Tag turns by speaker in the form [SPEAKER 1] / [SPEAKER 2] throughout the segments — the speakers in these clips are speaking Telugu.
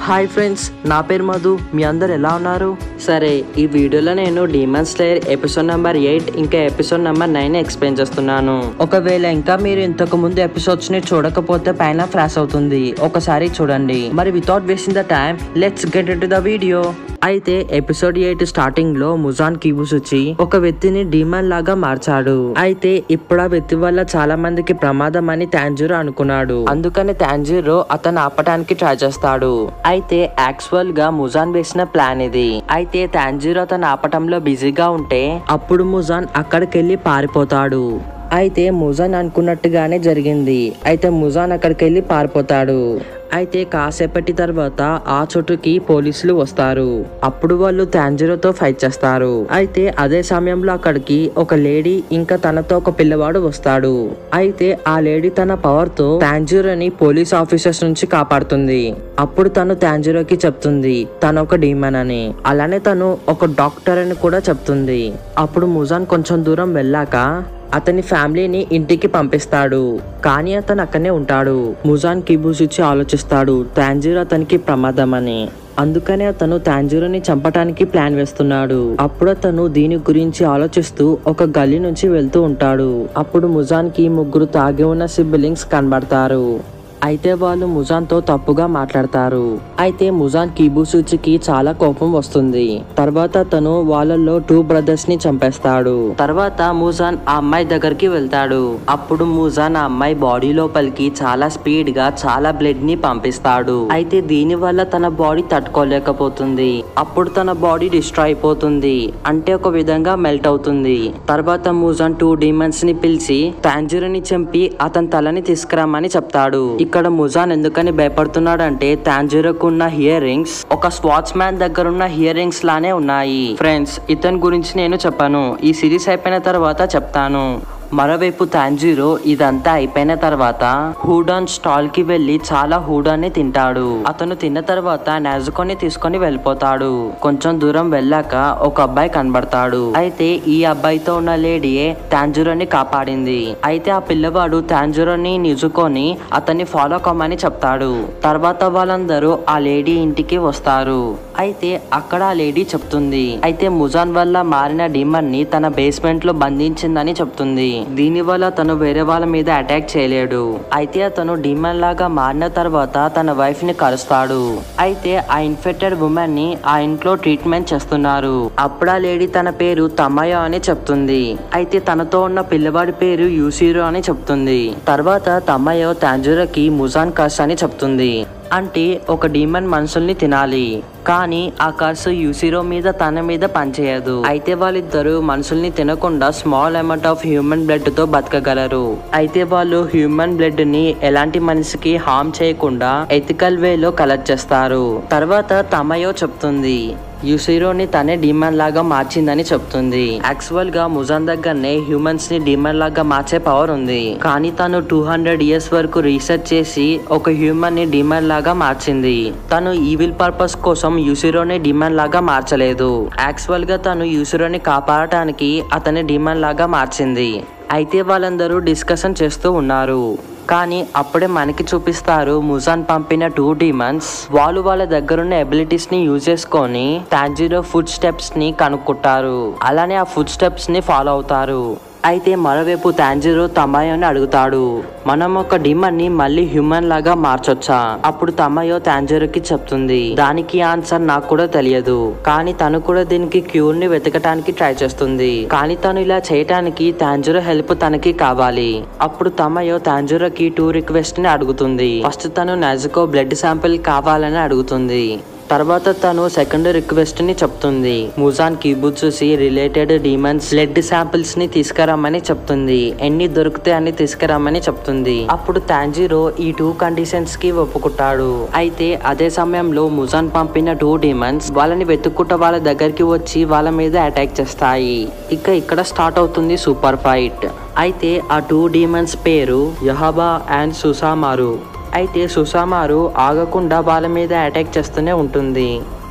[SPEAKER 1] హాయ్ ఫ్రెండ్స్ నా పేరు మధు మీ అందరు ఎలా ఉన్నారు సరే ఈ వీడియోలో నేను demon slayer episode number eight ఇంకా ఎపిసోడ్ నెంబర్ నైన్ ఎక్స్ప్లెయిన్ చేస్తున్నాను ఒకవేళ ఇంకా మీరు ఇంతకు ముందు ఎపిసోడ్స్ ని చూడకపోతే పైన ఫ్లాష్ అవుతుంది ఒకసారి చూడండి మరి without wasting the time let's get into the video అయితే ఎపిసోడ్ ఎయిట్ స్టార్టింగ్ లో ముజాన్ కిబుసుచి ఒక వ్యక్తిని డీమన్ లాగా మార్చాడు అయితే ఇప్పుడు ఆ వ్యక్తి వల్ల చాలా మందికి ప్రమాదం అని తాంజీరో అనుకున్నాడు అందుకని తాంజీరో అతను ఆపటానికి ట్రై చేస్తాడు అయితే యాక్చువల్ గా ముజాన్ వేసిన ప్లాన్ ఇది అయితే తాంజీరో అతను ఆపటంలో బిజీగా ఉంటే అప్పుడు ముజాన్ అక్కడికెళ్ళి పారిపోతాడు అయితే ముజాన్ అనుకున్నట్టుగానే జరిగింది అయితే ముజాన్ అక్కడికి వెళ్ళి పారిపోతాడు అయితే కాసేపటి తర్వాత ఆ చోటుకి పోలీసులు వస్తారు అప్పుడు వాళ్ళు తాంజీరోతో ఫైట్ చేస్తారు అయితే అదే సమయంలో అక్కడికి ఒక లేడీ ఇంకా తనతో ఒక పిల్లవాడు వస్తాడు అయితే ఆ లేడీ తన పవర్ తో తాంజీరోని పోలీస్ ఆఫీసర్స్ నుంచి కాపాడుతుంది అప్పుడు తను తాంజీరోకి చెప్తుంది తను ఒక డీమన్ అని అలానే తను ఒక డాక్టర్ అని కూడా చెప్తుంది అప్పుడు ముజాన్ కొంచెం దూరం వెళ్ళాక అతని ఫ్యామిలీని ఇంటికి పంపిస్తాడు కానీ అతను అక్కడనే ఉంటాడు ముజాన్ కిబూస్ ఇచ్చి ఆలోచిస్తాడు తాంజీర్ అతనికి ప్రమాదం అని అందుకనే అతను తాంజీరోని చంపటానికి ప్లాన్ వేస్తున్నాడు అప్పుడు అతను దీని గురించి ఆలోచిస్తూ ఒక గల్లీ నుంచి వెళ్తూ ఉంటాడు అప్పుడు ముజాన్ కి ముగ్గురు తాగి ఉన్న సిబ్లింగ్స్ కనబడతారు అయితే వాళ్ళు ముజాన్తో తప్పుగా మాట్లాడతారు అయితే ముజాన్ కిబుసుచికి చాలా కోపం వస్తుంది తర్వాత తను వాళ్ళల్లో టూ బ్రదర్స్ ని చంపేస్తాడు తర్వాత ముజాన్ ఆ అమ్మాయి దగ్గరికి వెళ్తాడు అప్పుడు ముజాన్ ఆ అమ్మాయి బాడీ లోపలికి చాలా స్పీడ్ గా చాలా బ్లడ్ ని పంపిస్తాడు అయితే దీని వల్ల తన బాడీ తట్టుకోలేకపోతుంది అప్పుడు తన బాడీ డిస్ట్రాయ్ అయిపోతుంది అంటే ఒక విధంగా మెల్ట్ అవుతుంది తర్వాత ముజాన్ టూ డీమన్స్ ని పిలిచి తాంజురని చంపి అతని తలని తీసుకురామని చెప్తాడు ఇక్కడ ముజాన్ ఎందుకని భయపడుతున్నాడంటే తాంజురకు ఉన్న హియర్ రింగ్స్ ఒక స్వాట్స్ మ్యాన్ దగ్గర ఉన్న హియర్ రింగ్స్ లానే ఉన్నాయి ఫ్రెండ్స్ ఇతని గురించి నేను చెప్పాను ఈ సిరీస్ అయిపోయిన తర్వాత చెప్తాను మరోవైపు తాంజీరో ఇదంతా అయిపోయిన తర్వాత హూడాన్ స్టాల్ కి వెళ్లి చాలా హూడాన్ని తింటాడు అతను తిన్న తర్వాత నాజుకొని తీసుకొని వెళ్ళిపోతాడు కొంచెం దూరం వెళ్ళాక ఒక అబ్బాయి కనబడతాడు అయితే ఈ అబ్బాయితో ఉన్న లేడీయే తాంజురోని కాపాడింది అయితే ఆ పిల్లవాడు తాంజురోని నిజుకొని అతన్ని ఫాలో కమ్మని చెప్తాడు తర్వాత వాళ్ళందరూ ఆ లేడీ ఇంటికి వస్తారు అయితే అక్కడ ఆ లేడీ చెప్తుంది అయితే ముజాన్ వల్ల మారిన డిమన్ ని తన బేస్మెంట్ లో బంధించిందని చెప్తుంది దీని వల్ల తను వేరే వాళ్ళ మీద అటాక్ చేయలేడు అయితే అతను డిమన్ లాగా మారిన తర్వాత తన వైఫ్ ని కలుస్తాడు అయితే ఆ ఇన్ఫెక్టెడ్ ఉమెన్ ని ఆ ఇంట్లో ట్రీట్మెంట్ చేస్తున్నారు అప్పుడు ఆ లేడీ తన పేరు తమయ అని చెప్తుంది అయితే తనతో ఉన్న పిల్లవాడి పేరు యూసిరో అని చెప్తుంది తర్వాత తమయో తాంజురకి ముజాన్ కర్స్ అని చెప్తుంది అంటే ఒక డీమన్ మనుషుల్ని తినాలి కానీ ఆ కర్సు యూసిరో మీద తన మీద పనిచేయదు అయితే వాళ్ళిద్దరు మనుషుల్ని తినకుండా small amount of human blood తో బతకగలరు అయితే వాళ్ళు హ్యూమన్ బ్లడ్ ని ఎలాంటి మనిషికి హార్మ్ చేయకుండా ఎథికల్ వేలో కలెక్ట్ చేస్తారు తర్వాత తమయో చెప్తుంది యూసిరోని తనే డీమన్ లాగా మార్చిందని చెప్తుంది యాక్చువల్ గా ముజాన్ దగ్గరనే హ్యూమన్స్ ని డీమన్ లాగా మార్చే పవర్ ఉంది కానీ తను టూ హండ్రెడ్ ఇయర్స్ వరకు రీసెర్చ్ చేసి ఒక హ్యూమన్ ని డీమన్ లాగా మార్చింది తను ఈవిల్ పర్పస్ కోసం యూసిరోని డీమన్ లాగా మార్చలేదు యాక్చువల్ గా తను యూసిరోని కాపాడటానికి అతని డీమన్ లాగా మార్చింది అయితే వాళ్ళందరూ డిస్కషన్ చేస్తూ ఉన్నారు కానీ అప్పుడే మనకి చూపిస్తారు ముజాన్ పంపిన టూ డీమన్స్ వాళ్ళు వాళ్ళ దగ్గరున్న ఎబిలిటీస్ ని యూజ్ చేసుకొని తాంజీరో ఫుడ్ స్టెప్స్ ని కనుక్కుంటారు అలానే ఆ ఫుడ్ స్టెప్స్ ని ఫాలో అవుతారు అయితే మరోవైపు తాంజీరో తమాయోని అడుగుతాడు మనం ఒక డిమన్ ని మళ్ళీ హ్యూమన్ లాగా మార్చొచ్చా అప్పుడు తమయో తాంజీరోకి చెప్తుంది దానికి ఆన్సర్ నాకు కూడా తెలియదు కానీ తను కూడా దీనికి క్యూర్ ని వెతకటానికి ట్రై చేస్తుంది కానీ తను ఇలా చేయటానికి తాంజీరో హెల్ప్ తనకి కావాలి అప్పుడు తమయో తాంజీరోకి టూ రిక్వెస్ట్ ని అడుగుతుంది ఫస్ట్ తను నజుకో బ్లడ్ శాంపిల్ కావాలని అడుగుతుంది తర్వాత తను సెకండ్ రిక్వెస్ట్ ని చెప్తుంది Muzan Kibutsuji related demons blood samples ని తీసుకురమ్మని చెప్తుంది ఎన్ని దొరికితే అన్ని తీసుకురమ్మని చెప్తుంది అప్పుడు తాంజీరో ఈ టూ కండిషన్స్ కి ఒప్పుకుంటాడు అయితే అదే సమయంలో ముజాన్ పంపిన టూ డీమన్స్ వాళ్ళని వెతుక్కుంట వాళ్ళ దగ్గరికి వచ్చి వాళ్ళ మీద అటాక్ చేస్తాయి ఇక ఇక్కడ స్టార్ట్ అవుతుంది సూపర్ ఫైట్ అయితే ఆ టూ డీమన్స్ పేరు యహబా అండ్ సుసామారు అయితే సుసామారు ఆగకుండా వాళ్ళ మీద అటాక్ చేస్తూనే ఉంటుంది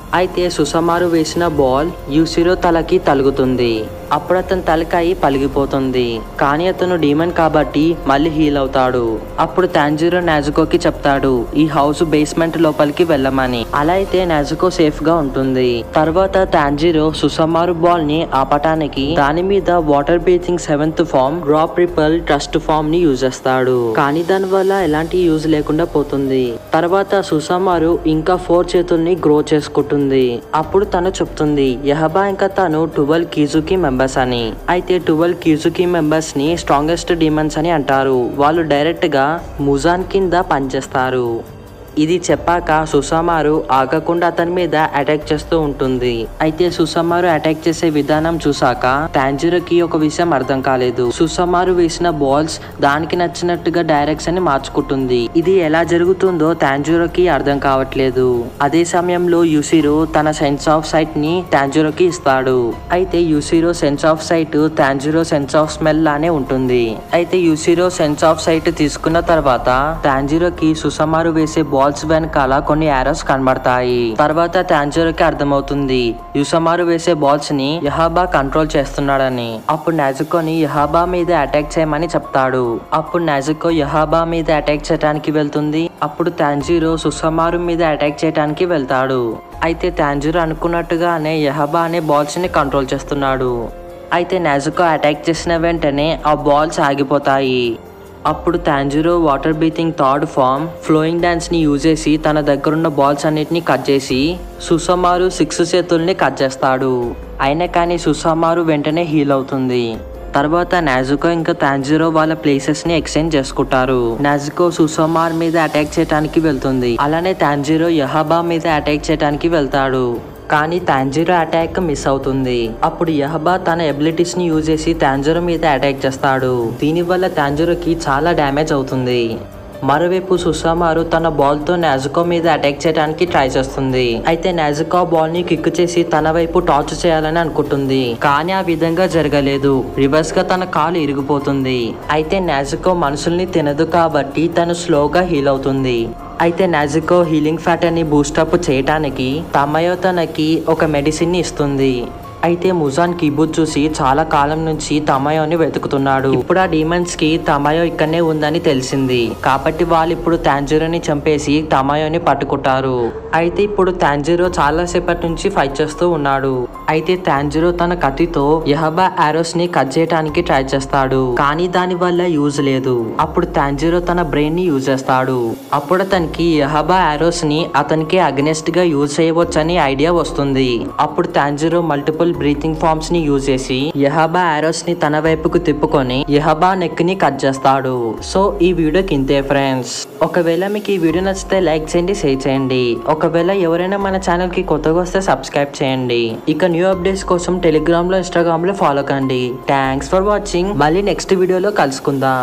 [SPEAKER 1] అయితే సుసమారు వేసిన బాల్ యూసిరో తలకి తలుగుతుంది అప్పుడు అతని తలకాయి పలిగిపోతుంది కానీ అతను డీమన్ కాబట్టి మళ్ళీ హీల్ అవుతాడు అప్పుడు తాంజిరో నాజుకోకి చెప్తాడు ఈ హౌస్ బేస్మెంట్ లోపలికి వెళ్ళమని అలా అయితే నాజుకో సేఫ్ గా ఉంటుంది తర్వాత తాంజిరో సుసమారు బాల్ ని ఆపటానికి దాని మీద water breathing seventh form drop ripple thrust form ని యూజ్ చేస్తాడు కానీ దాని వల్ల ఎలాంటి యూజ్ లేకుండా పోతుంది తర్వాత సుసమారు ఇంకా ఫోర్ చేతుల్ని గ్రో చేసుకుంటుంది అప్పుడు తను చెప్తుంది యహబా ఇంకా తను ట్వెల్వ్ కీజుకి మెంబర్స్ అని అయితే ట్వెల్వ్ కీజుకి మెంబర్స్ ని స్ట్రాంగెస్ట్ డిమన్స్ అని అంటారు వాళ్ళు డైరెక్ట్ గా ముజాన్ కింద పనిచేస్తారు ఇది చెప్పాక సుసమారు ఆగకుండా అతని మీద అటాక్ చేస్తూ ఉంటుంది అయితే సుసమారు అటాక్ చేసే విధానం చూసాక తాంజిరోకి ఒక విషయం అర్థం కాలేదు సుసమారు వేసిన బాల్స్ దానికి నచ్చినట్టుగా డైరెక్షన్ ని మార్చుకుంటుంది ఇది ఎలా జరుగుతుందో తాంజిరోకి అర్థం కావట్లేదు అదే సమయంలో యుసిరో తన సెన్స్ ఆఫ్ సైట్ ని తాంజిరోకి ఇస్తాడు అయితే Yushiro sense of sight Tanjiro sense of smell లానే ఉంటుంది అయితే యుసిరో సెన్స్ ఆఫ్ సైట్ తీసుకున్న తర్వాత తాంజిరోకి సుసమారు వేసే బాల్స్ వెనకాల కొన్ని యారోస్ కనబడతాయి తర్వాత తాంజిరోకి అర్థమవుతుంది యుసమారు వేసే బాల్స్ ని యహాబా కంట్రోల్ చేస్తున్నాడని అప్పుడు నాజుకోని యహాబా మీద అటాక్ చేయమని చెప్తాడు అప్పుడు నాజుకో యహాబా మీద అటాక్ చేయడానికి వెళ్తుంది అప్పుడు తాంజిరో సుసమారు మీద అటాక్ చేయడానికి వెళ్తాడు అయితే తాంజిరో అనుకున్నట్టుగానే యహబా అనే బాల్స్ ని కంట్రోల్ చేస్తున్నాడు అయితే నాజుకో అటాక్ చేసిన వెంటనే ఆ బాల్స్ ఆగిపోతాయి అప్పుడు Tanjiro water breathing third form flowing dance ని యూజ్ చేసి తన దగ్గరున్న బాల్స్ అన్నిటిని కట్ చేసి సుసమారు సిక్స్ చేతుల్ని కట్ చేస్తాడు అయినా కానీ సుసమారు వెంటనే హీల్ అవుతుంది తర్వాత నాజుకో ఇంకా తాంజిరో వాళ్ళ ప్లేసెస్ ని ఎక్స్చేంజ్ చేసుకుంటారు నాజుకో సుసమార్ మీద అటాక్ చేయడానికి వెళ్తుంది అలానే తాంజిరో యహబా మీద అటాక్ చేయడానికి వెళ్తాడు కానీ తాంజిరో అటాక్ మిస్ అవుతుంది అప్పుడు యహబా తన ఎబిలిటీస్ ని యూజ్ చేసి తాంజిరో మీద అటాక్ చేస్తాడు దీనివల్ల తాంజిరోకి చాలా డ్యామేజ్ అవుతుంది మరోవైపు సుసామారు తన బాల్ తో నాజుకో మీద అటాక్ చేయడానికి ట్రై చేస్తుంది అయితే నాజుకో బాల్ ని కిక్ చేసి తన వైపు టార్చ్ చేయాలని అనుకుంటుంది కానీ ఆ విధంగా జరగలేదు రివర్స్ గా తన కాలు ఇరిగిపోతుంది అయితే నాజుకో మనుషుల్ని తినదు కాబట్టి తను స్లోగా హీల్ అవుతుంది అయితే నాజుకో హీలింగ్ ఫ్యాటర్ ని బూస్టప్ చేయటానికి తమయో తనకి ఒక మెడిసిన్ ని ఇస్తుంది అయితే ముజాన్ కిబుత్ చూసి చాలా కాలం నుంచి తమయోని వెతుకుతున్నాడు ఇప్పుడు ఆ డీమన్స్ కి తమయో ఇక్కడనే ఉందని తెలిసింది కాబట్టి వాళ్ళు ఇప్పుడు తాంజిరోని చంపేసి తమయోని పట్టుకుంటారు అయితే ఇప్పుడు తాంజిరో చాలా సేపటి నుంచి ఫైట్ చేస్తూ ఉన్నాడు అయితే తాంజిరో తన కత్తితో యహబా ఆరోస్ ని కట్ చేయడానికి ట్రై చేస్తాడు కానీ దాని వల్ల యూజ్ లేదు అప్పుడు తాంజిరో తన బ్రెయిన్ ని యూజ్ చేస్తాడు అప్పుడు అతనికి యహబా ఆరోస్ ని అతనికి అగనెస్ట్ గా యూజ్ చేయవచ్చని ఐడియా వస్తుంది అప్పుడు తాంజిరో మల్టిపుల్ బ్రీతింగ్ ఫార్మ్స్ ని యూజ్ చేసి యహబా ఆరోస్ ని తన వైపుకు తిప్పుకొని యహబా నెక్ ని కట్ చేస్తాడు సో ఈ వీడియోకి ఇంతే ఫ్రెండ్స్ ఒకవేళ మీకు ఈ వీడియో నచ్చితే లైక్ చేయండి షేర్ చేయండి ఒకవేళ ఎవరైనా మన ఛానల్ కి కొత్తగా వస్తే సబ్స్క్రైబ్ చేయండి ఇక న్యూ అప్డేట్స్ కోసం టెలిగ్రామ్ లో ఇన్స్టాగ్రామ్ లో ఫాలో కండి థ్యాంక్స్ ఫర్ వాచింగ్ మళ్ళీ నెక్స్ట్ వీడియోలో కలుసుకుందాం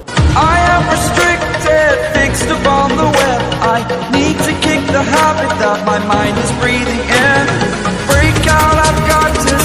[SPEAKER 2] I am restricted, fixed upon the web. I need to kick the habit that my mind is breathing in. Break out, I've got to